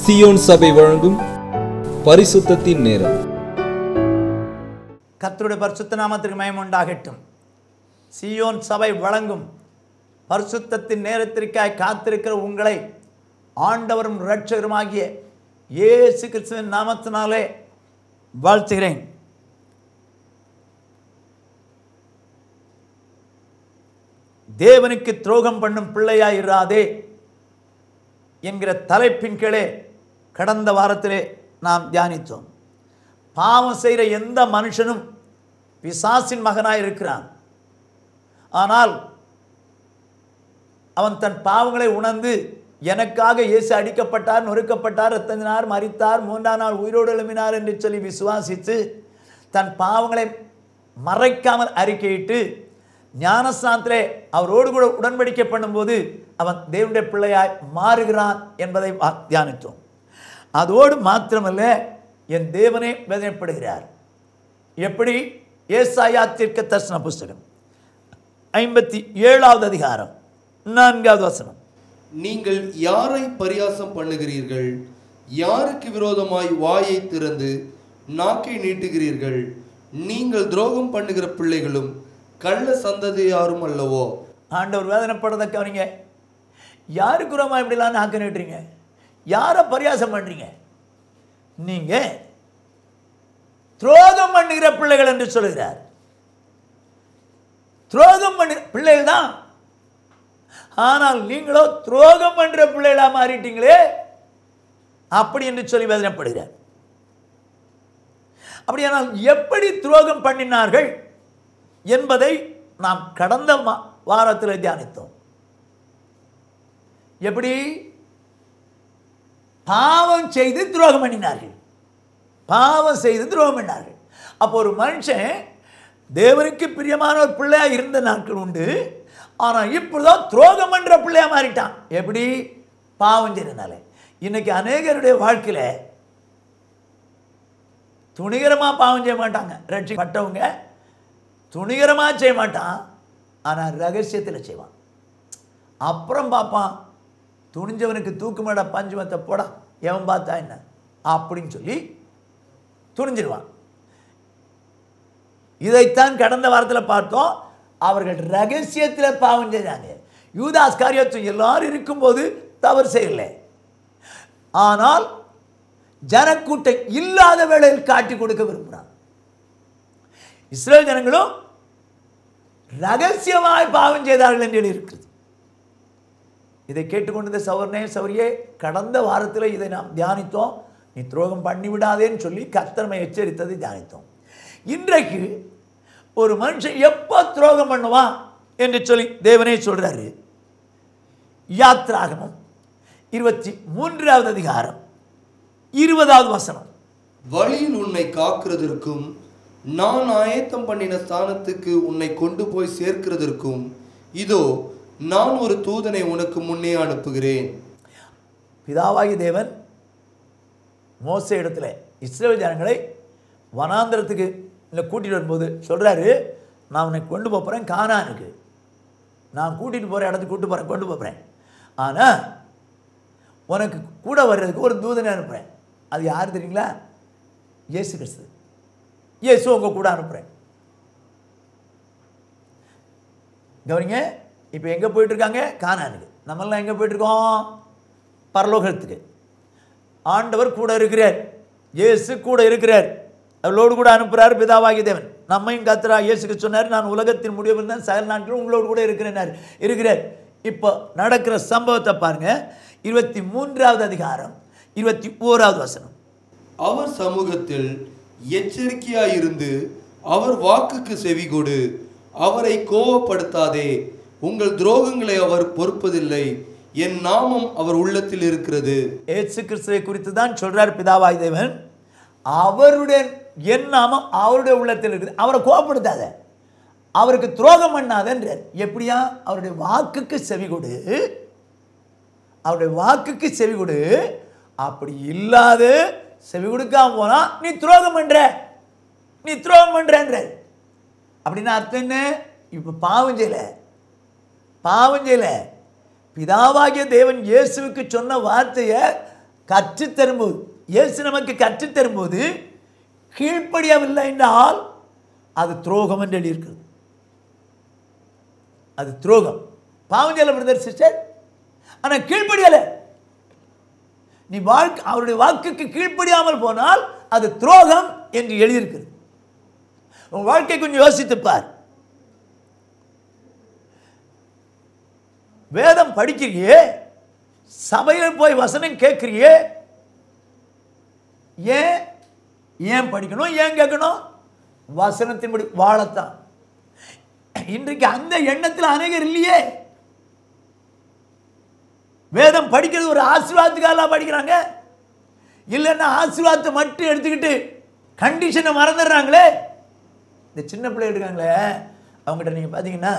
Zion சபை வழங்கும் பரிசுத்தத்தின் நேரம் கர்த்தருடைய பரிசுத்த நாமத்திற்கு மயம் உண்டாகட்டும் சியோன் சபை வழங்கும் பரிசுத்தத்தின் நேரத்திற்காய் காத்திருக்கிற உங்களை ஆண்டவரும் இரட்சகருமாகிய இயேசு கிறிஸ்துவின் நாமத்தினாலே வாழ்த்துகிறேன் தேவனுக்கு துரோகம் பண்ணும் பிள்ளையாயிராதே என்கிற தலைப்பின் கீழே கடந்த வாரத்திலே நாம் தியானித்தோம் பாவம் செய்கிற எந்த மனுஷனும் பிசாசின் மகனாய் இருக்கிறான் ஆனால் அவன் தன் பாவங்களை உணர்ந்து எனக்காக இயேசு அடிக்கப்பட்டார் நொறுக்கப்பட்டார் ரத்தந்தினார் மரித்தார் மூன்றாம் நாள் உயிரோடு எழுப்பினார் என்று சொல்லி விசுவாசித்து தன் பாவங்களை மறைக்காமல் அறிக்கையிட்டு ஞானஸ்தானத்திலே அவரோடு கூட உடன்படிக்கை பண்ணும்போது அவன் தேவனுடைய பிள்ளையாய் மாறுகிறான் என்பதை வா- தியானித்தோம் அதோடு மாத்திரமல்ல என் தேவனே வேதனைப்படுகிறார் எப்படி ஏசாயா தீர்க்க தரிசன புஸ்தகம் ஐம்பத்தி ஏழாவது அதிகாரம் நான்காவது வசனம் நீங்கள் யாரை பரியாசம் பண்ணுகிறீர்கள் யாருக்கு விரோதமாய் வாயை திறந்து நாக்கை நீட்டுகிறீர்கள் நீங்கள் துரோகம் பண்ணுகிற பிள்ளைகளும் கள்ள சந்ததியாரும் அல்லவோ ஆண்டவர் வேதனைப்படுறத கவனிங்க யாருக்கு ரோமா இப்படிலாம் நாக்க நீட்டுறீங்க யாரை பரியாசம் பண்ணுறீங்க நீங்கள் துரோகம் பண்ணுகிற பிள்ளைகள் என்று சொல்கிறார் துரோகம் பண்ணி பிள்ளைகள் தான் ஆனால் நீங்களோ துரோகம் பண்ற பிள்ளைகளா மாறிட்டீங்களே அப்படி என்று சொல்லி வேதனைப்படுகிறார் அப்படியானால் எப்படி துரோகம் பண்ணினார்கள் என்பதை நாம் கடந்த மா- வாரத்தில் தியானித்தோம் எப்படி பாவம் செய்து துரோகம் பண்ணினார்கள் பாவம் செய்து துரோகம் பண்ணார்கள் அப்போ ஒரு மனுஷன் தேவனுக்கு பிரியமான ஒரு பிள்ளையா இருந்த நாட்கள் உண்டு ஆனால் இப்படிதான் துரோகம் பண்ற பிள்ளையா மாறிட்டான் எப்படி பாவம் செய்தனால இன்னைக்கு அநேகருடைய வாழ்க்கையில் துணிகரமாக பாவம் செய்ய மாட்டாங்க ரட்சிக்கப்பட்டவங்க துணிகரமாக செய்ய மாட்டான் ஆனால் ரகசியத்தில் செய்வான் அப்புறம் பார்ப்பான் துணிஞ்சவனுக்கு தூக்குமேட பஞ்சுமத்தை போடா எவன் பார்த்தா என்ன அப்படின்னு சொல்லி துணிஞ்சிருவான் இதைத்தான் கடந்த வாரத்தில் பார்த்தோம் அவர்கள் ரகசியத்தில் பாவம் செய்தாங்க யூதாஸ் காரியத்தும் எல்லாரும் இருக்கும்போது தவறு செய்யலை ஆனால் ஜனக்கூட்டம் இல்லாத வேளையில் காட்டி கொடுக்க விரும்புகிறான் இஸ்ரேல் ஜனங்களும் ரகசியமாய் பாவம் செய்தார்கள் என்று இருக்குது இதை கேட்டுக்கொண்டிருந்த சௌர்ணே சௌரியே கடந்த வாரத்தில் இதை நாம் தியானித்தோம் நீ துரோகம் பண்ணி விடாதேன்னு சொல்லி கர்த்தரமை எச்சரித்ததை தியானித்தோம் இன்றைக்கு ஒரு மனுஷன் எப்போ துரோகம் பண்ணுவான் என்று சொல்லி தேவனே சொல்றாரு யாத்ராகமம் இருபத்தி மூன்றாவது அதிகாரம் இருபதாவது வசனம் வழியில் உன்னை காக்கிறதற்கும் நான் ஆயத்தம் பண்ணின ஸ்தானத்துக்கு உன்னை கொண்டு போய் சேர்க்கிறதற்கும் இதோ நான் ஒரு தூதனை உனக்கு முன்னே அனுப்புகிறேன் பிதாவாகி தேவன் மோச இடத்துல இஸ்ரேல் ஜனங்களை வனாந்திரத்துக்கு இல்லை கூட்டிகிட்டு வரும்போது சொல்கிறாரு நான் உன்னை கொண்டு போகிறேன் கானானுக்கு நான் கூட்டிகிட்டு போகிற இடத்துக்கு கூட்டு போகிறேன் கொண்டு போகிறேன் ஆனால் உனக்கு கூட வர்றதுக்கு ஒரு தூதனை அனுப்புகிறேன் அது யார் தெரியுங்களா இயேசு கிறிஸ்து இயேசு உங்கள் கூட அனுப்புகிறேன் கவனிங்க இப்போ எங்கே போயிட்டுருக்காங்க கானானுக்கு நம்மெல்லாம் எங்கே போயிட்டுருக்கோம் பரலோகத்துக்கு ஆண்டவர் கூட இருக்கிறார் இயேசு கூட இருக்கிறார் அவளோடு கூட அனுப்புகிறார் பிதாவாகி தேவன் நம்மையும் கத்துறா இயேசுக்கு சொன்னார் நான் உலகத்தின் முடிவு தான் சகல நாட்களும் உங்களோடு கூட இருக்கிறேனார் இருக்கிறார் இப்போ நடக்கிற சம்பவத்தை பாருங்க இருபத்தி மூன்றாவது அதிகாரம் இருபத்தி ஓராவது வசனம் அவர் சமூகத்தில் எச்சரிக்கையாயிருந்து அவர் வாக்குக்கு செவி கொடு அவரை கோவப்படுத்தாதே உங்கள் துரோகங்களை அவர் பொறுப்பதில்லை என் நாமம் அவர் உள்ளத்தில் இருக்கிறது ஏசு கிறிஸ்துவை குறித்து தான் சொல்றார் பிதாவாய் தேவன் அவருடைய என் நாமம் அவருடைய உள்ளத்தில் இருக்குது அவரை கோபப்படுத்தாத அவருக்கு துரோகம் பண்ணாதன்றார் எப்படியா அவருடைய வாக்குக்கு செவி கொடு அவருடைய வாக்குக்கு செவி கொடு அப்படி இல்லாது செவி கொடுக்காம போனா நீ துரோகம் பண்ற நீ துரோகம் பண்றன்றார் அப்படின்னா அர்த்தம் என்ன இப்போ பாவம் செய்யல பாவம் செய்யல பிதாவாகிய தேவன் இயேசுவுக்கு சொன்ன வார்த்தையை கற்றுத் தரும்போது இயேசு நமக்கு கற்றுத் தரும்போது கீழ்ப்படியவில்லை என்றால் அது துரோகம் என்று எழுதியிருக்கிறது அது துரோகம் பாவம் செய்யல பிரதர் சிஸ்டர் ஆனால் கீழ்ப்படியலை நீ வாழ்க்கை அவருடைய வாக்குக்கு கீழ்ப்படியாமல் போனால் அது துரோகம் என்று எழுதியிருக்கிறது உன் வாழ்க்கை கொஞ்சம் யோசித்துப் பார் வேதம் படிக்கிறியே சபையில் போய் வசனம் கேட்கிறியே ஏன் ஏன் படிக்கணும் ஏன் கேட்கணும் வசனத்தின்படி வாழத்தான் இன்றைக்கு அந்த எண்ணத்தில் அநேகர் இல்லையே வேதம் படிக்கிறது ஒரு ஆசீர்வாதத்துக்காக படிக்கிறாங்க இல்லைன்னா ஆசீர்வாதத்தை மட்டும் எடுத்துக்கிட்டு கண்டிஷனை மறந்துடுறாங்களே இந்த சின்ன பிள்ளை இருக்காங்களே அவங்ககிட்ட நீங்கள் பார்த்தீங்கன்னா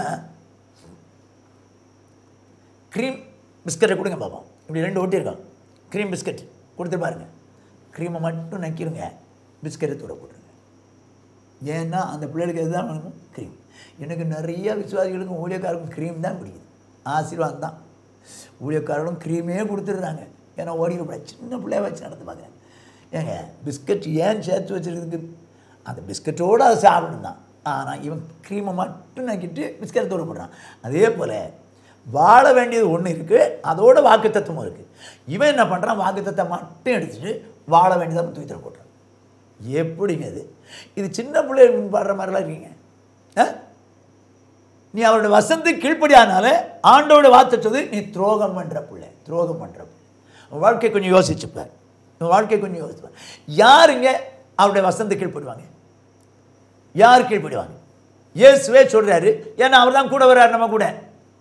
க்ரீம் பிஸ்கட்டை கொடுங்க பார்ப்போம் இப்படி ரெண்டு ஒட்டியிருக்கோம் க்ரீம் பிஸ்கட் கொடுத்து பாருங்க க்ரீமை மட்டும் நக்கிடுங்க பிஸ்கட்டை தூர போட்டுருங்க ஏன்னா அந்த பிள்ளைகளுக்கு எதுதான் வேணும் க்ரீம் எனக்கு நிறைய விசுவாசிகளுக்கும் ஊழியக்காரருக்கும் க்ரீம் தான் பிடிக்குது ஆசீர்வாதம் தான் ஊழியக்காரர்களும் க்ரீமே கொடுத்துடுறாங்க ஏன்னா ஓடிக்கப்பட சின்ன பிள்ளைய வச்சு நடந்து பார்க்குறேன் ஏங்க பிஸ்கட் ஏன் சேர்த்து வச்சுருக்கிறதுக்கு அந்த பிஸ்கட்டோடு அதை சாப்பிடணும் தான் ஆனால் இவன் க்ரீமை மட்டும் நக்கிட்டு பிஸ்கட்டை தூர போடுறான் அதே போல் வாழ வேண்டியது ஒன்று இருக்குது அதோட வாக்குத்தத்துவம் இருக்குது இவன் என்ன பண்ணுறான் வாக்குத்தத்தை மட்டும் எடுத்துட்டு வாழ வேண்டியதை தூக்கித்தர போட்டுறான் எப்படிங்க இது இது சின்ன பிள்ளைகள் பாடுற மாதிரிலாம் இருக்கீங்க ஆ நீ அவருடைய வசந்து கீழ்ப்படியானால ஆண்டோட வாத்துட்டது நீ துரோகம் பண்ணுற பிள்ளை துரோகம் பண்ணுற பிள்ளை உன் வாழ்க்கை கொஞ்சம் யோசிச்சுப்பார் உன் வாழ்க்கை கொஞ்சம் யோசிச்சுப்பார் யாருங்க அவருடைய வசந்து கீழ்ப்படுவாங்க யார் கீழ்ப்படுவாங்க இயேசுவே சொல்றாரு ஏன்னா அவர் தான் கூட வர்றாரு நம்ம கூட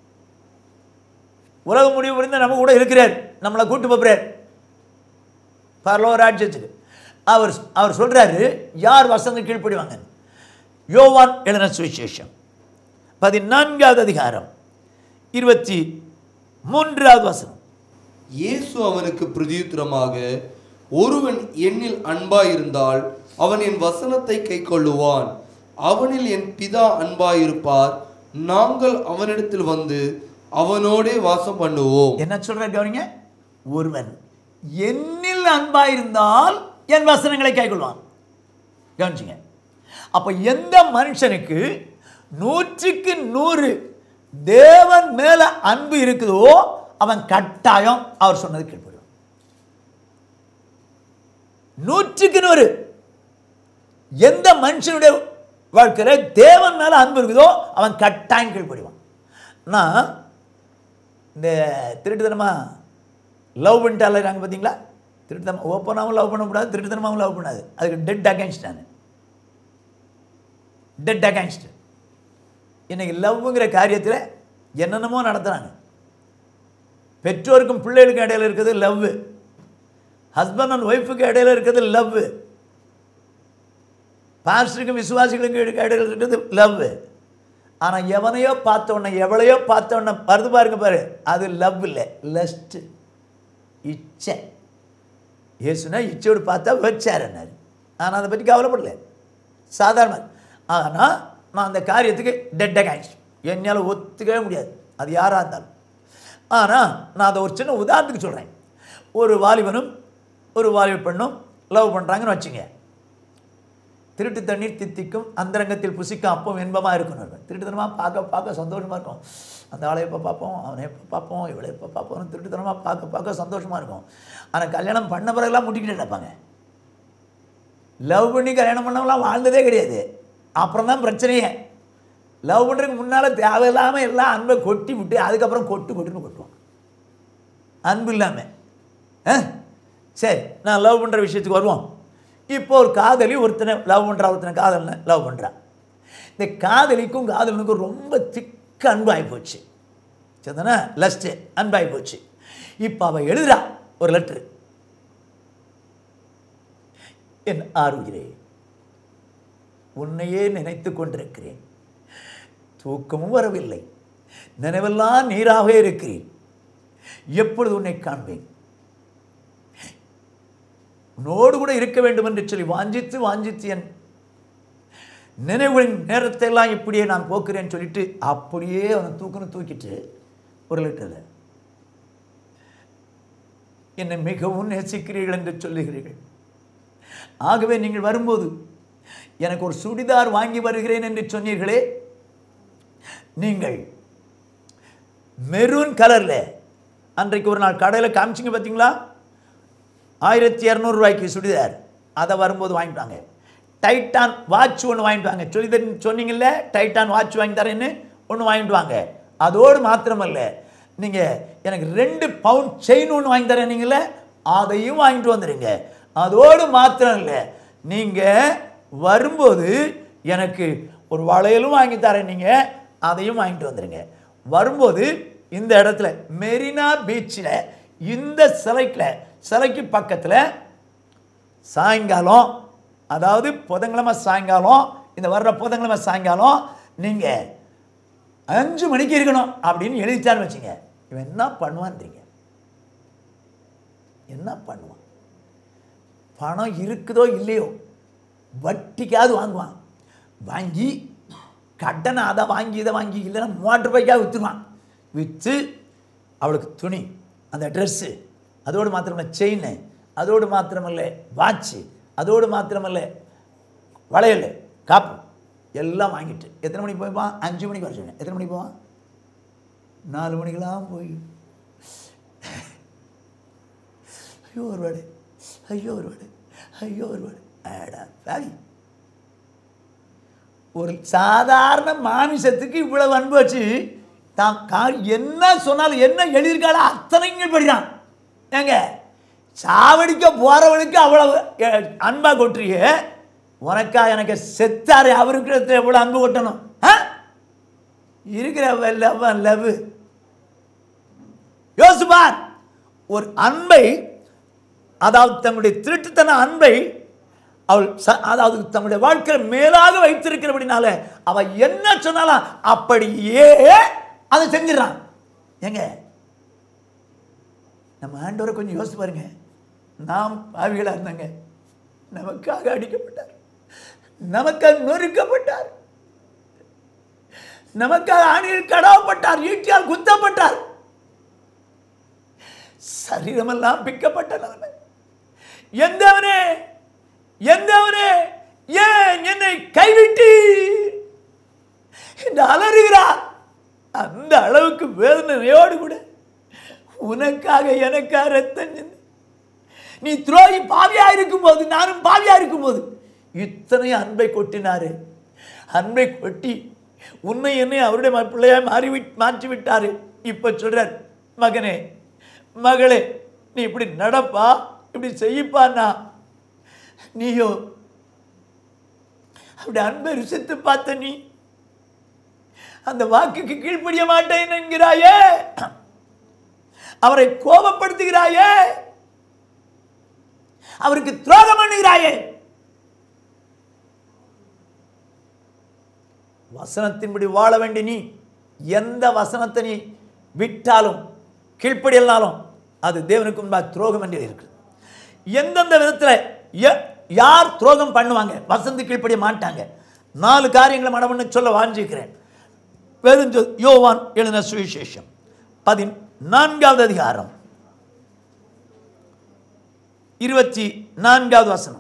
உலக முடிவு புரிந்து நம்ம கூட இருக்கிறார் நம்மளை கூட்டு போகிறார் பரலோ ராஜ்யத்துக்கு அவர் அவர் சொல்றாரு யார் வசந்த கீழ்ப்படிவாங்க யோவான் எழுதின சுவிசேஷம் பதினான்காவது அதிகாரம் இருபத்தி மூன்றாவது வசனம் இயேசு அவனுக்கு பிரதியுத்தரமாக ஒருவன் என்னில் அன்பாயிருந்தால் அவன் என் வசனத்தை கைக்கொள்ளுவான் அவனில் என் பிதா அன்பாயிருப்பார் நாங்கள் அவனிடத்தில் வந்து அவனோடே வாசம் பண்ணுவோம் என்ன சொல்ற கவனிங்க ஒருவன் என்னில் அன்பாயிருந்தால் என் வசனங்களை கைக்கொள்வான் கவனிச்சுங்க அப்ப எந்த மனுஷனுக்கு நூற்றுக்கு நூறு தேவன் மேல அன்பு இருக்குதோ அவன் கட்டாயம் அவர் சொன்னது கீழ்ப்படுவான் நூற்றுக்கு நூறு எந்த மனுஷனுடைய வாழ்க்கையில் தேவன் மேல அன்பு இருக்குதோ அவன் கட்டாயம் கீழ்ப்படுவான் நான் இந்த திருட்டுத்தனமா லவ் பண்ணிட்டால நாங்கள் பார்த்தீங்களா திருட்டுத்தனம் ஓப்பனாகவும் லவ் பண்ணக்கூடாது திருட்டுத்தனமாகவும் லவ் பண்ணாது அதுக்கு டெட் அகேன்ஸ்ட் நான் டெட் அகேன்ஸ்ட் இன்னைக்கு லவ்ங்கிற காரியத்தில் என்னென்னமோ நடத்துகிறாங்க பெற்றோருக்கும் பிள்ளைகளுக்கும் இடையில இருக்கிறது லவ் ஹஸ்பண்ட் அண்ட் ஒய்ஃபுக்கு இடையில இருக்கிறது லவ் பாஸ்டருக்கும் விசுவாசிகளுக்கும் இடையில இருக்கிறது லவ் ஆனால் எவனையோ பார்த்த உடனே எவளையோ பார்த்த உடனே வருது பாருங்க பாரு அது லவ் இல்லை லஸ்ட் இச்சை இயேசுனா இச்சையோடு பார்த்தா வச்சாருன்னாரு ஆனால் அதை பற்றி கவலைப்படல சாதாரண ஆனால் நான் அந்த காரியத்துக்கு டெட் அகைன்ஸ்ட் என்னால் ஒத்துக்கவே முடியாது அது யாராக இருந்தாலும் ஆனால் நான் அதை ஒரு சின்ன உதாரணத்துக்கு சொல்கிறேன் ஒரு வாலிபனும் ஒரு வாலிப பெண்ணும் லவ் பண்ணுறாங்கன்னு வச்சுங்க திருட்டு தண்ணீர் தித்திக்கும் அந்தரங்கத்தில் புசிக்கும் அப்பம் இன்பமாக இருக்கணும் திருட்டுத்தனமாக பார்க்க பார்க்க சந்தோஷமாக இருக்கும் அந்த ஆளை எப்போ பார்ப்போம் அவனை எப்போ பார்ப்போம் இவளை எப்போ பார்ப்போம் திருட்டுத்தனமாக பார்க்க பார்க்க சந்தோஷமாக இருக்கும் ஆனால் கல்யாணம் பண்ண பிறகுலாம் முட்டிக்கிட்டு நடப்பாங்க லவ் பண்ணி கல்யாணம் பண்ணவங்களாம் வாழ்ந்ததே கிடையாது அப்புறம் தான் பிரச்சனையே லவ் பண்ணுறதுக்கு முன்னால் தேவையில்லாமல் எல்லாம் அன்பை கொட்டி விட்டு அதுக்கப்புறம் கொட்டு கொட்டுன்னு கொட்டுவோம் அன்பு இல்லாமல் ஆ சரி நான் லவ் பண்ணுற விஷயத்துக்கு வருவோம் இப்போ ஒரு காதலி ஒருத்தனை லவ் பண்ணுறா ஒருத்தனை காதலனை லவ் பண்ணுறான் இந்த காதலிக்கும் காதலனுக்கும் ரொம்ப திக்க அன்பு ஆகிப்போச்சு சரிதானே லஸ்ட்டு அன்பாகி போச்சு இப்போ அவள் எழுதுறா ஒரு லெட்ரு என் ஆறுகிறே உன்னையே நினைத்து கொண்டிருக்கிறேன் தூக்கமும் வரவில்லை நினைவெல்லாம் நீராகவே இருக்கிறேன் எப்பொழுது உன்னை காண்பேன் உன்னோடு கூட இருக்க வேண்டும் என்று சொல்லி வாஞ்சித்து வாஞ்சித்து என் நினைவுகளின் நேரத்தை எல்லாம் இப்படியே நான் போக்குறேன்னு சொல்லிட்டு அப்படியே அவனை தூக்குன்னு தூக்கிட்டு ஒரு லிட்டரில் என்னை மிகவும் நேசிக்கிறீர்கள் என்று சொல்லுகிறீர்கள் ஆகவே நீங்கள் வரும்போது எனக்கு ஒரு சுடிதார் வாங்கி வருகிறேன் என்று சொன்னீர்களே நீங்கள் மெரூன் கலரில் அன்றைக்கு ஒரு நாள் கடையில் காமிச்சிங்க பார்த்தீங்களா ஆயிரத்தி இரநூறுவாய்க்கு சுடிதார் அதை வரும்போது வாங்கிட்டாங்க டைட்டான் வாட்ச் ஒன்று வாங்கிட்டு வாங்க சொல்லி தர- சொன்னீங்கல்ல டைட்டான் வாட்ச் வாங்கி தரேன்னு ஒன்று வாங்கிட்டு வாங்க அதோடு மாத்திரமல்ல நீங்கள் எனக்கு ரெண்டு பவுண்ட் செயின் ஒன்று வாங்கி தரேனீங்களே அதையும் வாங்கிட்டு வந்துடுங்க அதோடு மாத்திரம் இல்லை நீங்கள் வரும்போது எனக்கு ஒரு வளையலும் வாங்கி தரேன் நீங்கள் அதையும் வாங்கிட்டு வந்துடுங்க வரும்போது இந்த இடத்துல மெரினா பீச்சில் இந்த சிலைக்கில் சிலைக்கு பக்கத்தில் சாயங்காலம் அதாவது புதன்கிழமை சாயங்காலம் இந்த வர்ற புதன்கிழமை சாயங்காலம் நீங்கள் அஞ்சு மணிக்கு இருக்கணும் அப்படின்னு எழுதிட்டான்னு வச்சுங்க இவன் என்ன பண்ணுவான்றீங்க என்ன பண்ணுவான் பணம் இருக்குதோ இல்லையோ வட்டிக்காவது வாங்குவான் வாங்கி கடனை அதை வாங்கி இதை வாங்கி இல்லைன்னா மூவாயிரம் ரூபாய்க்காக விற்றுருவான் விற்று அவளுக்கு துணி அந்த ட்ரெஸ்ஸு அதோடு மாத்திரமல்ல செயின் அதோடு மாத்திரமல்ல வாட்ச்சு அதோடு மாத்திரமல்ல வளையல் காப்பு எல்லாம் வாங்கிட்டு எத்தனை மணிக்கு போய்ப்பான் அஞ்சு மணிக்கு வர சொன்னேன் எத்தனை மணிக்கு போவான் நாலு மணிக்கெல்லாம் போய் ஐயோ ஒரு வாடு ஐயோ ஒரு வாடு ஐயோ ஒரு வாடு ஆடா சாரி ஒரு சாதாரண மாமிசத்துக்கு இவ்வளவு அன்பு வச்சு தான் கா- என்ன சொன்னாலும் என்ன எழுதியிருக்காளோ அத்தனைங்கள் படிக்கிறான் ஏங்க சாவடிக்க போறவனுக்கு அவ்வளவு அஹ், அன்பா கொட்டுறிய உனக்கா எனக்கு செத்தாரு அவருக்கு எவ்வளவு அன்பு கொட்டணும் ஆ? இருக்கிற லவ் லவ் யோசுபார் ஒரு அன்பை அதாவது தன்னுடைய திருட்டுத்தன அன்பை அவள் ச- அதாவது தன்னுடைய வாழ்க்கையில் மேலாக வைத்திருக்கிறபடினால அவ என்ன சொன்னாலும் அப்படியே அதை செஞ்சிடறான் ஏங்க நம்ம ஆண்டவரை கொஞ்சம் யோசிச்சு பாருங்க நாம் பாவிகளாக இருந்தாங்க நமக்காக அடிக்கப்பட்டார் நமக்காக நொறுக்கப்பட்டார் நமக்காக ஆணியில் கடவப்பட்டார் ஈட்டியால் குத்தப்பட்டார் சரீரமெல்லாம் பிக்கப்பட்ட நிலைமை எந்தவனே எந்தவனே ஏன் என்னை கைவிட்டி என்று அலறுகிறார் அந்த அளவுக்கு வேதனையோடு கூட உனக்காக எனக்காக ரத்தம் சிந்தி. நீ துரோகி பாவியா இருக்கும்போது நானும் பாவியா இருக்கும்போது இத்தனை அன்பை கொட்டினாரு அன்பை கொட்டி உன்னை என்னை அவருடைய ம- பிள்ளையாய் மாறி விட்- மாற்றி விட்டாரு இப்ப சொல்றார் மகனே மகளே நீ இப்படி நடப்பா இப்படி செய்யப்பான்னா நீயோ அப்படி அன்பை ருசித்து பார்த்த நீ அந்த வாக்குக்கு கீழ்ப்படிய மாட்டேன் என்கிறாயே அவரை கோபப்படுத்துகிறாயே அவருக்கு துரோகம் பண்ணுகிறாயே வசனத்தின்படி வாழ வேண்டிய நீ எந்த வசனத்தை நீ விட்டாலும் கீழ்ப்படியலாலும் அது தேவனுக்கு முன்பாக துரோகம் என்று இருக்கு எந்தெந்த விதத்தில் யார் துரோகம் பண்ணுவாங்க வசந்தி கீழ்ப்படிய மாட்டாங்க நாலு காரியங்களை மனமண்ணு சொல்ல வாஞ்சிக்கிறேன் பெருஞ்சொ யோவான் எழுதின சுவிசேஷம் பதினான்காவது அதிகாரம் இருபத்தி நான்காவது வசனம்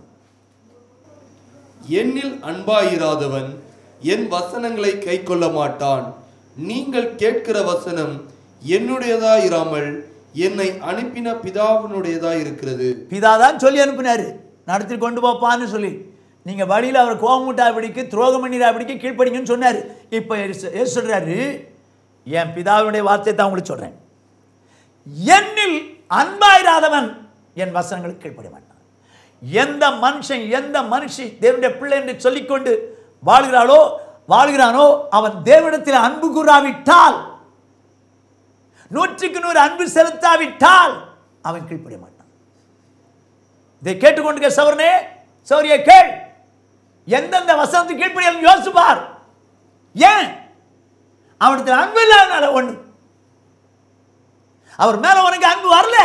என்னில் அன்பாயிராதவன் என் வசனங்களை கைக்கொள்ள மாட்டான் நீங்கள் கேட்கிற வசனம் என்னுடையதாயிராமல் என்னை அனுப்பின பிதாவினுடையதாய் இருக்கிறது பிதா தான் சொல்லி அனுப்பினாரு நடத்தி கொண்டு போப்பான்னு சொல்லி நீங்கள் வழியில் அவர் கோபமுட்டாபடிக்கு துரோகம் பண்ணிடாபடிக்கு கீழ்ப்படிங்கன்னு சொன்னார் இப்போ ஏசு சொல்கிறாரு என் பிதாவினுடைய வார்த்தையை தான் உங்களுக்கு சொல்கிறேன் என்னில் அன்பாயிராதவன் என் வசனங்களுக்கு கீழ்ப்படிய மாட்டான் எந்த மனுஷன் எந்த மனுஷி தேவனுடைய பிள்ளை என்று சொல்லிக்கொண்டு வாழ்கிறாளோ வாழ்கிறானோ அவன் தேவனிடத்தில் அன்பு கூறாவிட்டால் நூற்றுக்கு நூறு அன்பு செலுத்தாவிட்டால் அவன் கீழ்ப்படிய மாட்டான் இதை கேட்டுக்கொண்டு சவரனே சௌரிய கேள் எந்தெந்த வசனத்துக்கு கீழ்ப்படியும் யோசிப்பார் ஏன் அவனுக்கு அன்பு இல்லாதனால ஒண்ணு அவர் மேல உனக்கு அன்பு வரல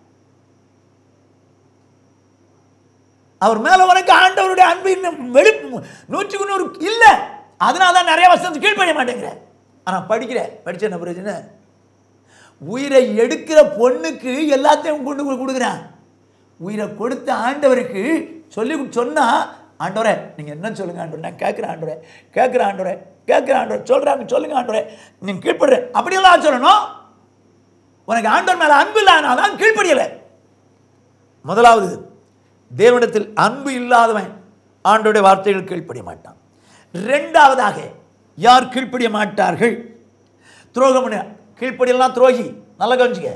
அவர் மேல உனக்கு ஆண்டவருடைய அன்பு இன்னும் வெளி நூற்றுக்கு நூறு இல்லை அதனால தான் நிறைய வசனத்துக்கு கீழ்ப்படிய மாட்டேங்கிற ஆனா படிக்கிற படிச்ச என்ன பிரச்சனை உயிரை எடுக்கிற பொண்ணுக்கு எல்லாத்தையும் கொண்டு போய் கொடுக்குறான் உயிரை கொடுத்த ஆண்டவருக்கு சொல்லி சொன்னா ஆண்டவரே நீங்க என்ன சொல்லுங்க ஆண்டவரே நான் கேட்குறேன் ஆண்டவரே கேட்குறேன் ஆண்டவரே கேட்குறேன் ஆண்டவரே சொல்றாங்க சொல்லுங்க ஆண்டவரே நீங்க கீழ்ப்படுற அப்படியெல்லாம் சொல்லணும் உனக்கு ஆண்டவர் மேல அன்பு இல்லை தான் கீழ்ப்படியலை முதலாவது தேவனிடத்தில் அன்பு இல்லாதவன் ஆண்டோடைய வார்த்தைகள் கீழ்ப்படிய மாட்டான் ரெண்டாவதாக யார் கீழ்ப்படிய மாட்டார்கள் துரோகம் பண்ண கீழ்ப்படியெல்லாம் துரோகி நல்ல கவனிச்சுக்க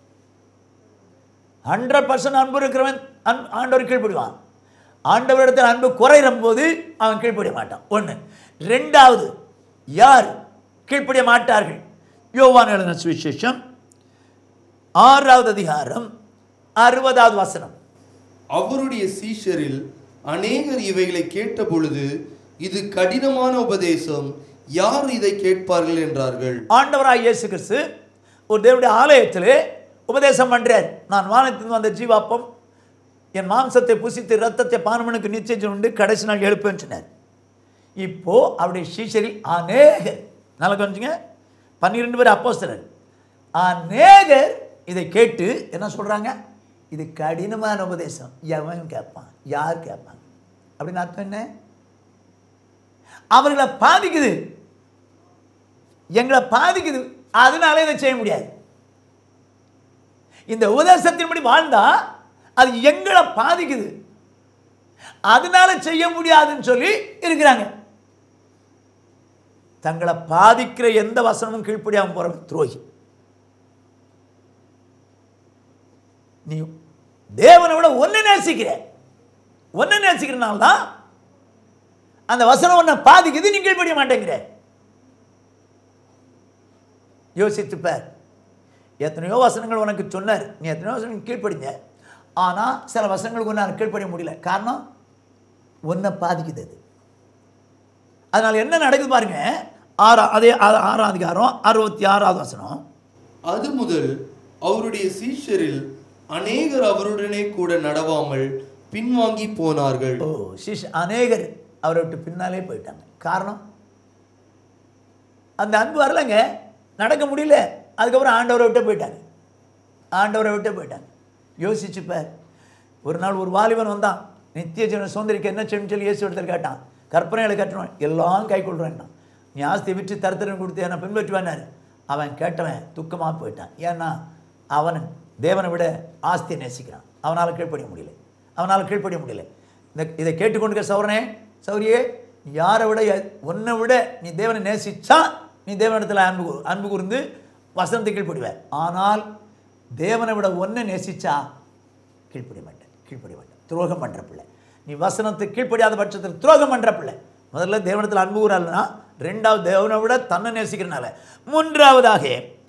ஹண்ட்ரட் பர்சன்ட் அன்பு இருக்கிறவன் அன் ஆண்டவர் கீழ்ப்படிவான் ஆண்டவரிடத்தில் அன்பு குறையிற போது அவன் கீழ்ப்படிய மாட்டான் ஒன்று ரெண்டாவது யார் கீழ்ப்படிய மாட்டார்கள் யோவான் எழுதின சுவிசேஷம் ஆறாவது அதிகாரம் அறுபதாவது வசனம் அவருடைய சீஷரில் அநேகர் இவைகளை கேட்ட பொழுது இது கடினமான உபதேசம் யார் இதை கேட்பார்கள் என்றார்கள் ஆண்டவராய் இயேசு கிறிஸ்து ஒரு தேவனுடைய ஆலயத்திலே உபதேசம் பண்றார் நான் வானத்திலிருந்து வந்த ஜீவாப்பம் என் மாம்சத்தை புசித்து ரத்தத்தை பானமனுக்கு நிச்சயம் உண்டு கடைசி நாள் எழுப்பேன்னு சொன்னார் இப்போ அவருடைய சீஷரில் அநேகர் நல்லா கொஞ்சங்க பன்னிரெண்டு பேர் அப்போஸ்தலர் அநேகர் இதை கேட்டு என்ன சொல்றாங்க இது கடினமான உபதேசம் எவன் கேட்பான் யார் கேட்பாங்க அப்படின்னு அர்த்தம் என்ன அவர்களை பாதிக்குது எங்களை பாதிக்குது அதனால இதை செய்ய முடியாது இந்த உபதேசத்தின்படி வாழ்ந்தா அது எங்களை பாதிக்குது அதனால செய்ய முடியாதுன்னு சொல்லி இருக்கிறாங்க தங்களை பாதிக்கிற எந்த வசனமும் கீழ்ப்படியாம போறவன் துரோகி நீ தேவனை விட ஒன்னு நேசிக்கிற ஒன்னு நேசிக்கிறனால தான் அந்த வசனம் உன்னை பாதிக்குது நீ கீழ்ப்படிய மாட்டேங்கிற யோசித்து பார் எத்தனையோ வசனங்கள் உனக்கு சொன்னார் நீ எத்தனையோ வசனங்கள் கீழ்ப்படிஞ்ச ஆனால் சில வசனங்களுக்கு உன்னால் கீழ்ப்படிய முடியல காரணம் உன்னை பாதிக்குது அது அதனால் என்ன நடக்குது பாருங்க ஆறா அதே ஆ- ஆறாம் அதிகாரம் அறுபத்தி ஆறாவது வசனம் அது முதல் அவருடைய சீஷரில் அநேகர் அவருடனே கூட நடவாமல் பின்வாங்கி போனார்கள் ஓ சிஷ் அநேகர் அவரை விட்டு பின்னாலே போயிட்டாங்க காரணம் அந்த அன்பு வரலைங்க நடக்க முடியல அதுக்கப்புறம் ஆண்டவரை விட்டு போயிட்டாங்க ஆண்டவரை விட்டு போயிட்டாங்க யோசிச்சு பார் ஒரு நாள் ஒரு வாலிபன் வந்தான் நித்திய ஜீவன சுதந்திரிக்க என்ன செய்யணும்னு சொல்லி இயேசு இடத்துல கேட்டான் கற்பனைகளை கட்டணும் எல்லாம் கை கொள்றேன்னா நீ ஆஸ்தியை விற்று தரத்தரன் கொடுத்து என்னை பின்பற்றுவானாரு அவன் கேட்டவன் துக்கமாக போயிட்டான் ஏன்னா அவன் தேவனை விட ஆஸ்தியை நேசிக்கிறான் அவனால் கீழ்ப்படிய முடியல அவனால் கீழ்ப்படிய முடியல இந்த இதை கேட்டுக்கொண்டு சௌரனே சௌரியே யாரை விட எ- உன்னை விட நீ தேவனை நேசிச்சா நீ தேவனிடத்தில் அன்பு கூறு- அன்பு கூர்ந்து வசனத்தை கீழ்ப்படிவ ஆனால் தேவனை விட ஒன்றை நேசிச்சா கீழ்ப்படிய மாட்டேன் கீழ்ப்படிய மாட்டேன் துரோகம் பண்ணுற பிள்ளை நீ வசனத்தை கீழ்ப்படியாத பட்சத்தில் துரோகம் பண்ணுற பிள்ளை முதல்ல தேவனத்தில் அன்பு கூறாள்னா ரெண்டாவது தேவனை விட தன்னை நேசிக்கிறனால மூன்றாவதாக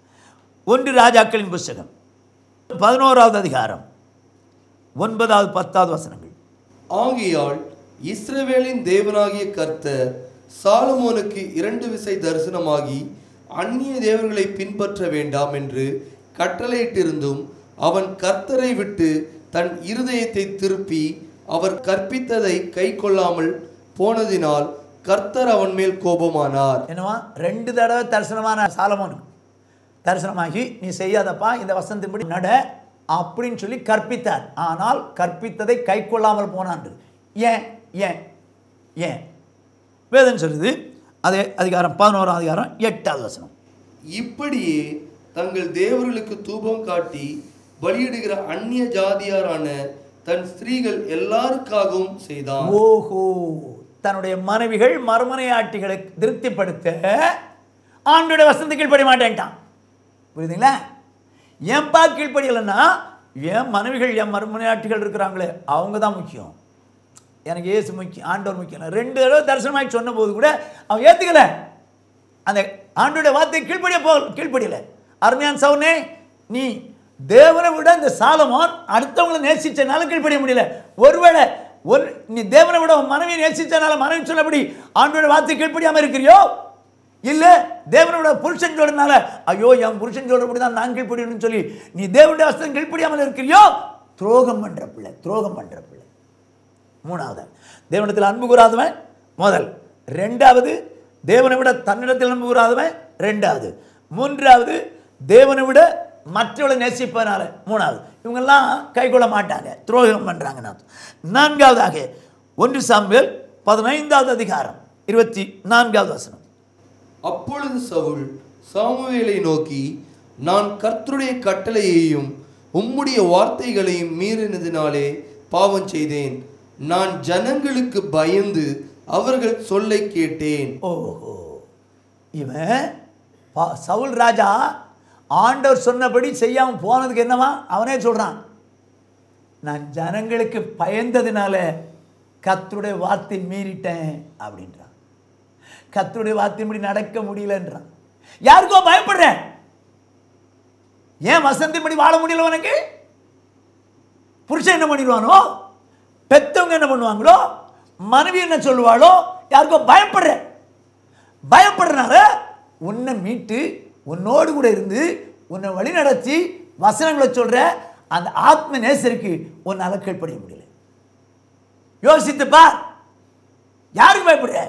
ஒன்று ராஜாக்களின் புஸ்தகம் பதினோராவது அதிகாரம் ஒன்பதாவது பத்தாவது வசனங்கள் ஆகையால் இஸ்ரவேலின் தேவனாகிய கர்த்தர் சாலமோனுக்கு இரண்டு விசை தரிசனமாகி அந்நிய தேவர்களை பின்பற்ற வேண்டாம் என்று கட்டளையிட்டிருந்தும் அவன் கர்த்தரை விட்டு தன் இருதயத்தை திருப்பி அவர் கற்பித்ததை கை கொள்ளாமல் போனதினால் கர்த்தர் அவன் மேல் கோபமானார் என்னவா ரெண்டு தடவை தரிசனமான சாலமோனுக்கு தரிசனமாகி நீ செய்யாதப்பா இந்த வசனத்தின்படி நட அப்படின்னு சொல்லி கற்பித்தார் ஆனால் கற்பித்ததை கை கொள்ளாமல் போனான் ஏன் ஏன் ஏன் வேதம் சொல்லுது அதே அதிகாரம் பதினோராம் அதிகாரம் எட்டாவது வசனம் இப்படியே தங்கள் தேவர்களுக்கு தூபம் காட்டி பலியிடுகிற அந்நிய ஜாதியாரான தன் ஸ்திரீகள் எல்லாருக்காகவும் செய்தான் ஓஹோ தன்னுடைய மனைவிகள் மறுமனையாட்டிகளை திருப்திப்படுத்த ஆண்டுடைய வசனத்தை கீழ்ப்படி மாட்டேன்ட்டான் புரியுதுங்களா ஏன்பா கீழ்ப்படியலைன்னா என் மனைவிகள் என் மறுமனையாட்டிகள் இருக்கிறாங்களே அவங்க தான் முக்கியம் எனக்கு ஏசு முக்கியம் ஆண்டவர் முக்கியம் இல்ல. ரெண்டு தடவை தரிசனமாகி சொன்ன போது கூட அவன் ஏற்றுக்கல அந்த ஆண்டோடைய வார்த்தை கீழ்ப்படிய போ கீழ்ப்படியல அருமையான் சவுனே நீ தேவனை விட இந்த சாலமோன் அடுத்தவங்களை நேசிச்சனால கீழ்ப்படிய முடியல ஒருவேளை ஒரு நீ தேவனை விட உன் மனைவியை நேசிச்சனால மனைவி சொல்லபடி ஆண்டோட வார்த்தை கீழ்ப்படியாம இருக்கிறியோ இல்ல தேவனோட புருஷன் சொல்றதுனால ஐயோ என் புருஷன் சொல்றபடி தான் நான் கீழ்ப்படியணும்னு சொல்லி நீ தேவனுடைய வசனம் கீழ்ப்படியாமல் இருக்கிறியோ துரோகம் பண்ற பிள்ளை துரோகம் பண்ற பிள்ளை மூணாவது தேவனிடத்தில் அன்பு கூறாதவன் முதல் ரெண்டாவது தேவனை விட தன்னிடத்தில் அன்பு கூறாதவன் ரெண்டாவது மூன்றாவது தேவனை விட மற்றவளை நேசிப்பதனால மூணாவது இவங்கெல்லாம் கைகொள்ள மாட்டாங்க துரோகம் பண்ணுறாங்க நான்காவதாக ஒன்று சாம்பியல் பதினைந்தாவது அதிகாரம் இருபத்தி நான்காவது வசனம் அப்பொழுது சவுல் சாமுவேலை நோக்கி நான் கர்த்தருடைய கட்டளையையும் உம்முடைய வார்த்தைகளையும் மீறினதினாலே பாவம் செய்தேன் நான் ஜனங்களுக்கு பயந்து அவர்கள் சொல்லை கேட்டேன் ஓஹோ இவன் பா- சவுல் ராஜா ஆண்டவர் சொன்னபடி செய்யாமல் போனதுக்கு என்னவா அவனே சொல்கிறான் நான் ஜனங்களுக்கு பயந்ததுனால கர்த்தருடைய வார்த்தை மீறிட்டேன் அப்படின்றான் கர்த்தருடைய வார்த்தையின்படி நடக்க முடியலன்றான் யாருக்கோ பயப்படுறேன் ஏன் வசந்தின்படி வாழ முடியல உனக்கு புருஷன் என்ன பண்ணிடுவானோ பெத்தவங்க என்ன பண்ணுவாங்களோ மனைவி என்ன சொல்லுவாளோ யாருக்கோ பயப்படுற பயப்படுறனால உன்னை மீட்டு உன்னோடு கூட இருந்து உன்னை வழி நடத்தி வசனங்களை சொல்ற அந்த ஆத்ம நேசருக்கு உன்னால் கீழ்ப்படிய முடியல யோசித்து பார் யாருக்கு பயப்படுற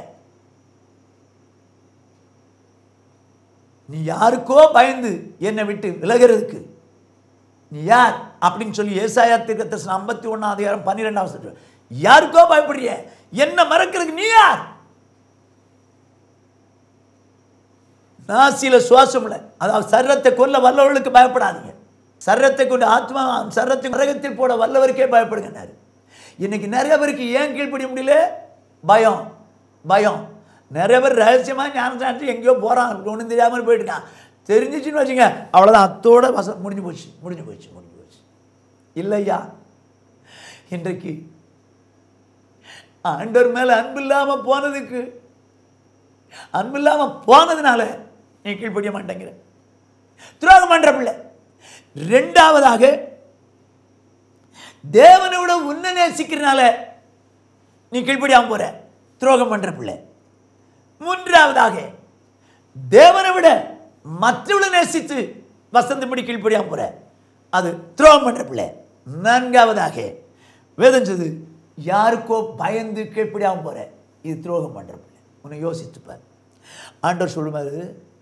நீ யாருக்கோ பயந்து என்னை விட்டு விலகிறதுக்கு நீ யார் அப்படின்னு சொல்லி ஏசாயா தீர்க்கதரிசனம் ஐம்பத்தி ஒன்றாம் அதிகாரம் பன்னிரெண்டாம் சொல்ற யாருக்கோ பயப்படுறிய என்ன மறக்கிறதுக்கு நீ யார் நாசியில சுவாசம் இல்லை அதாவது சர்ரத்தை கொல்ல வல்லவர்களுக்கு பயப்படாதீங்க சர்ரத்தை கொண்டு ஆத்மா சர்ரத்தை நரகத்தில் போட வல்லவருக்கே பயப்படுங்கன்னாரு இன்னைக்கு நிறைய பேருக்கு ஏன் கீழ்ப்படிய முடியல பயம் பயம் நிறைய பேர் ரகசியமாக ஞானசாட்சி எங்கேயோ போகிறான் ஒன்றும் தெரியாமல் போயிட்டுருக்கான் தெரிஞ்சிச்சுன்னு வச்சுங்க அவ்வளோதான் அத்தோட வசம் முடிஞ்சு போச்சு முடிஞ்சு போச்சு முடிஞ்சு போச்சு இல்லையா இன்றைக்கு ஆண்டவர் மேலே அன்பு இல்லாமல் போனதுக்கு அன்பு இல்லாமல் போனதுனால நீ கீழ்ப்படிய மாட்டேங்கிற துரோகம் பண்ற பிள்ளை ரெண்டாவதாக தேவனை விட உன்னை நேசிக்கிறனால நீ கீழ்ப்படியாம போற துரோகம் பண்ற பிள்ளை மூன்றாவதாக தேவனை விட மற்றவளை நேசித்து வசந்தபடி கீழ்ப்படியாம போற அது துரோகம் பண்ற பிள்ளை நான்காவதாக வேதம் சொல்லுது யாருக்கோ பயந்து கீழ்ப்படியாம போற இது துரோகம் பண்ற பிள்ளை உன்னை யோசித்துப்பார் ஆண்டவர் சொல்லுமாறு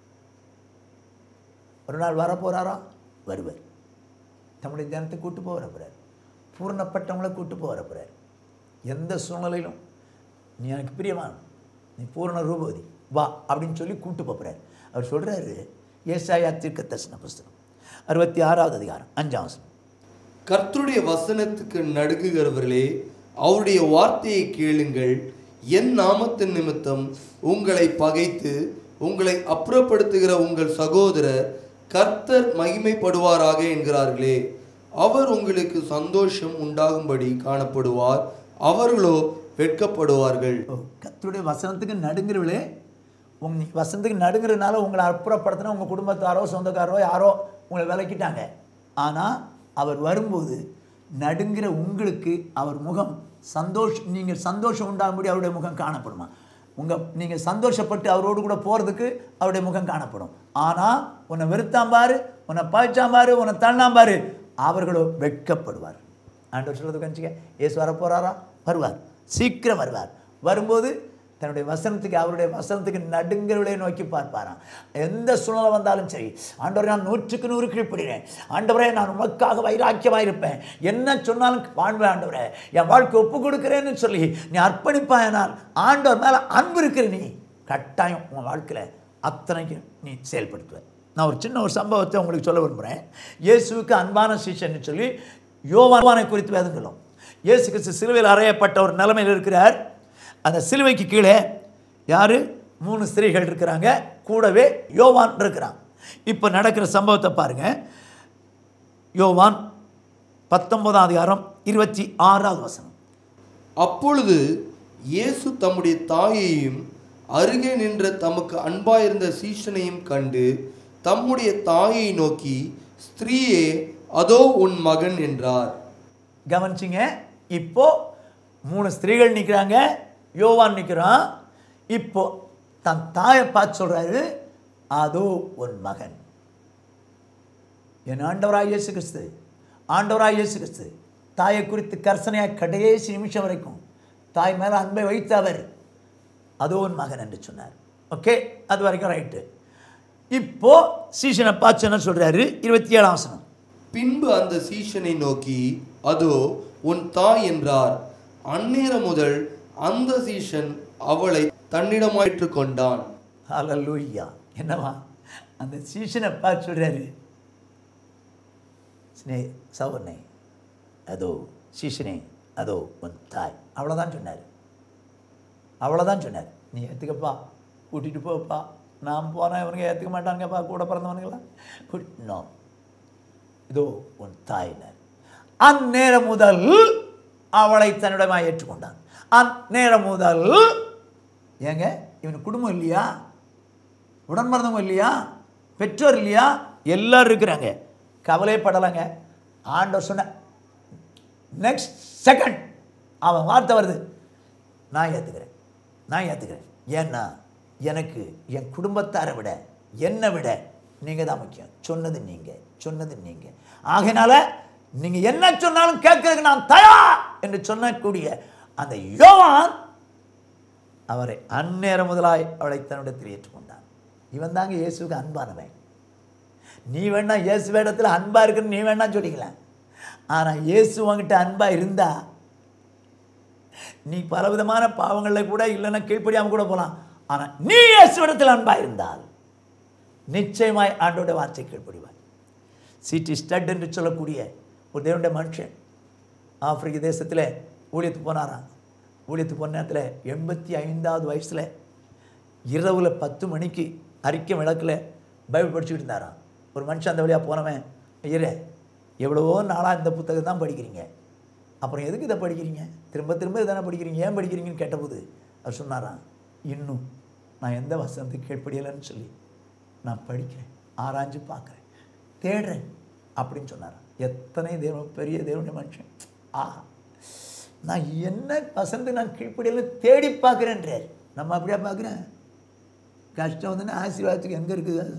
ஒரு நாள் வரப்போறாரா வருவார் நம்முடைய ஜனத்தை கூட்டு போக வரப்போறார் பூர்ணப்பட்டவங்களை கூட்டு போக வரப்போறார் எந்த சூழ்நிலையிலும் நீ எனக்கு பிரியமான நீ பூர்ண ரூபவதி வா அப்படின்னு சொல்லி கூட்டு போகிறார் அவர் சொல்றாரு ஏசாயா தீர்க்க தரிசன புஸ்தகம் அறுபத்தி ஆறாவது அதிகாரம் அஞ்சாம் வசனம் கர்த்தருடைய வசனத்துக்கு நடுங்குகிறவர்களே அவருடைய வார்த்தையை கேளுங்கள் என் நாமத்தின் நிமித்தம் உங்களை பகைத்து உங்களை அப்புறப்படுத்துகிற உங்கள் சகோதரர் கர்த்தர் மகிமைப்படுவாராக என்கிறார்களே அவர் உங்களுக்கு சந்தோஷம் உண்டாகும்படி காணப்படுவார் அவர்களோ வெட்கப்படுவார்கள் ஓ கர்த்தருடைய வசனத்துக்கு நடுங்கிறவளே உங்க நீ வசனத்துக்கு நடுங்கிறதுனால உங்களை அப்புறப்படுத்தினா உங்கள் குடும்பத்தாரோ சொந்தக்காரோ யாரோ உங்களை விலக்கிட்டாங்க ஆனால் அவர் வரும்போது நடுங்கிற உங்களுக்கு அவர் முகம் சந்தோஷ் நீங்கள் சந்தோஷம் உண்டாகும்படி அவருடைய முகம் காணப்படுமா உங்கள் நீங்கள் சந்தோஷப்பட்டு அவரோடு கூட போகிறதுக்கு அவருடைய முகம் காணப்படும் ஆனால் உன்னை வெறுத்தாம் பாரு உன்னை பாய்ச்சாம் பாரு உன்னை தள்ளாம் பாரு அவர்களோ வெட்கப்படுவார் ஆண்டவர் சொல்றது கணிச்சிக்க இயேசு வர போறாரா வருவார் சீக்கிரம் வருவார் வரும்போது தன்னுடைய வசனத்துக்கு அவருடைய வசனத்துக்கு நடுங்கிறவளை நோக்கி பார்ப்பாராம் எந்த சூழ்நிலை வந்தாலும் சரி ஆண்டவரே நான் நூற்றுக்கு நூறு கீழ்ப்படுகிறேன் ஆண்டவரே நான் உமக்காக வைராக்கியமாக இருப்பேன் என்ன சொன்னாலும் வாழ்வேன் ஆண்டவரே என் வாழ்க்கை ஒப்பு கொடுக்குறேன்னு சொல்லி நீ அர்ப்பணிப்பாயனால் ஆண்டவர் மேலே அன்பு இருக்கிற நீ கட்டாயம் உன் வாழ்க்கையில் அத்தனைக்கும் நீ செயல்படுத்துவ நான் ஒரு சின்ன ஒரு சம்பவத்தை உங்களுக்கு சொல்ல விரும்புகிறேன் இயேசுவுக்கு அன்பான சீஷன்னு சொல்லி யோவானை குறித்து வேதம் சொல்லும் இயேசு கிறிஸ்து சிலுவையில் அறையப்பட்ட ஒரு நிலைமையில் இருக்கிறார் அந்த சிலுவைக்கு கீழே யார் மூணு ஸ்திரீகள் இருக்கிறாங்க கூடவே யோவான் இருக்கிறான் இப்போ நடக்கிற சம்பவத்தை பாருங்கள் யோவான் பத்தொன்பதாம் அதிகாரம் இருபத்தி ஆறாவது வசனம் அப்பொழுது இயேசு தம்முடைய தாயையும் அருகே நின்ற தமக்கு அன்பாயிருந்த சீஷனையும் கண்டு தம்முடைய தாயை நோக்கி ஸ்திரீயே அதோ உன் மகன் என்றார் கவனிச்சிங்க இப்போ மூணு ஸ்திரீகள் நிற்கிறாங்க யோவான் நிற்கிறான் இப்போ தன் தாயை பார்த்து சொல்றாரு அதோ உன் மகன் என் ஆண்டவராய் இயேசு கிறிஸ்து ஆண்டவராய் இயேசு கிறிஸ்து தாயை குறித்து கர்சனையாக கடைசி நிமிஷம் வரைக்கும் தாய் மேலே அன்பை வைத்த அவர் அதோ உன் மகன் என்று சொன்னார் ஓகே அது வரைக்கும் ரைட்டு இப்போ சீசனை பார்த்து என்ன சொல்றாரு இருபத்தி ஏழாம் வசனம் பின்பு அந்த சீஷனை நோக்கி அதோ உன் தாய் என்றார் அந்நேரம் முதல் அந்த சீஷன் அவளை தன்னிடமாயிற்று கொண்டான் ஹalleluya என்னவா அந்த சீசனை பார்த்து சொல்றாரு ஸ்னே சவர்ணே அதோ சீசனே அதோ உன் தாய் அவ்வளோதான் சொன்னார் அவ்வளோதான் சொன்னார் நீ ஏற்றுக்கப்பா கூட்டிகிட்டு போப்பா நான் போனால் இவனுங்க ஏற்றுக்க மாட்டாங்கப்பா கூட பிறந்தவனுங்களா நோ இதோ உன் தாயினர் அந்நேரம் முதல் அவளை தன்னிடமாக ஏற்றுக்கொண்டான் அந்நேரம் முதல் ஏங்க இவனுக்கு குடும்பம் இல்லையா உடன் பிறந்தவங்க இல்லையா பெற்றோர் இல்லையா எல்லாரும் இருக்கிறாங்க கவலைப்படலைங்க ஆண்டவர் சொன்ன நெக்ஸ்ட் செகண்ட் அவன் வார்த்தை வருது நான் ஏற்றுக்கிறேன் நான் ஏற்றுக்கிறேன் ஏன்னா எனக்கு என் குடும்பத்தாரை விட என்னை விட நீங்கள் தான் முக்கியம் சொன்னது நீங்கள் சொன்னது நீங்கள் ஆகையினால நீங்கள் என்ன சொன்னாலும் கேட்கறதுக்கு நான் தயார் என்று சொல்லக்கூடிய அந்த யோவான் அவரை அந்நேரம் முதலாய் அவளை தன்னிடத்தில் ஏற்றுக்கொண்டான் இவன் தாங்க இயேசுக்கு அன்பானவன் நீ வேணா இயேசு வேடத்தில் அன்பா இருக்குன்னு நீ வேணா சொல்லிக்கலாம் ஆனால் இயேசு உன்கிட்ட அன்பா இருந்தா நீ பலவிதமான பாவங்களில் கூட இல்லைன்னா கீழ்ப்படியாமல் கூட போகலாம் ஆனால் நீ இயேசுவிடத்தில் அன்பா இருந்தால் நிச்சயமாய் ஆண்டோட வார்த்தை கீழ்ப்படிவாய் சிட்டி ஸ்டட் என்று சொல்லக்கூடிய ஒரு தேவனுடைய மனுஷன் ஆப்பிரிக்க தேசத்தில் ஊழியத்துக்கு போனாராம் ஊழியத்துக்கு போன நேரத்தில் எண்பத்தி ஐந்தாவது வயசில் இரவில் பத்து மணிக்கு அறிக்கை விளக்கில் பைபிள் படிச்சுக்கிட்டு இருந்தாராம் ஒரு மனுஷன் அந்த வழியாக போனவன் ஐயரே எவ்வளவோ நாளாக இந்த புத்தகம் தான் படிக்கிறீங்க அப்புறம் எதுக்கு இதை படிக்கிறீங்க திரும்ப திரும்ப இதானே படிக்கிறீங்க ஏன் படிக்கிறீங்கன்னு கேட்டபோது அவர் சொன்னாராம் இன்னும் நான் எந்த வசனத்துக்கு கீழ்ப்படியலைன்னு சொல்லி நான் படிக்கிறேன் ஆராய்ஞ்சு பார்க்குறேன் தேடுறேன் அப்படின்னு சொன்னாராம் எத்தனை தேவ பெரிய தேவனுடைய மனுஷன் ஆஹா நான் என்ன வசந்து நான் கீழ்ப்படியல தேடி பார்க்குறேன்றார் நம்ம அப்படியா பார்க்குறேன் கஷ்டம் வந்துன்னா ஆசீர்வாதத்துக்கு எங்கே இருக்குது அது?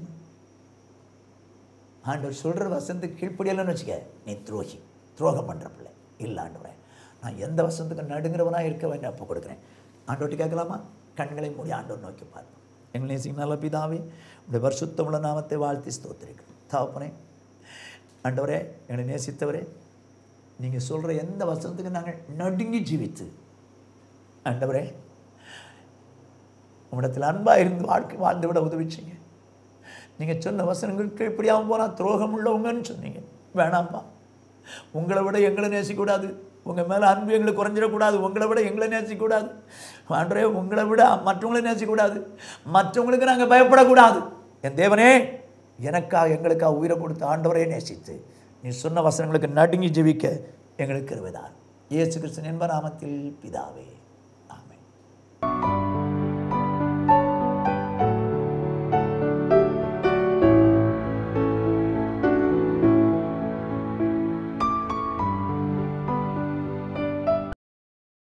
ஆண்டவர் சொல்கிற வசனத்துக்கு கீழ்ப்படியலைன்னு வச்சுக்க நீ துரோகி துரோகம் பண்ணுற பிள்ளை இல்லை ஆண்டவரே நான் எந்த வசனத்துக்கு நடுங்கிறவனா இருக்க வேண்டிய அப்போ கொடுக்குறேன் ஆண்டவர்கிட்ட கேட்கலாமா கண்களை மூடி ஆண்டவர் நோக்கி பார்ப்போம் எங்கள் நேசிங்க நல்ல பிதாவே உடைய பரிசுத்தமுள்ள நாமத்தை வாழ்த்தி ஸ்தோத்திரிக்கிறேன் தகப்பனே ஆண்டவரே என்னை நேசித்தவரே நீங்கள் சொல்கிற எந்த வசனத்துக்கு நாங்கள் நடுங்கி ஜீவித்து ஆண்டவரே உம்மிடத்தில் அன்பாக இருந்து வாழ்க்கை வாழ்ந்து விட உதவிச்சிங்க நீங்கள் சொன்ன வசனங்களுக்கு இப்படியாகவும் போனால் துரோகம் உள்ளவங்கன்னு சொன்னீங்க வேணாம்ப்பா உங்களை விட எங்களை நேசிக்கக்கூடாது உங்கள் மேலே அன்பு எங்களுக்கு குறைஞ்சிடக்கூடாது உங்களை விட எங்களை நேசிக்கக்கூடாது ஆண்டரே உங்களை விட மற்றவங்களை நேசிக்கக்கூடாது மற்றவங்களுக்கு நாங்கள் பயப்படக்கூடாது என் தேவனே எனக்காக எங்களுக்காக உயிரை கொடுத்த ஆண்டவரே நேசித்து நீ சொன்ன வசனங்களுக்கு நடுங்கி ஜெபிக்க எங்களுக்கு இருவதார் இயேசு கிறிஸ்தன் என்ப நாமத்தில் பிதாவே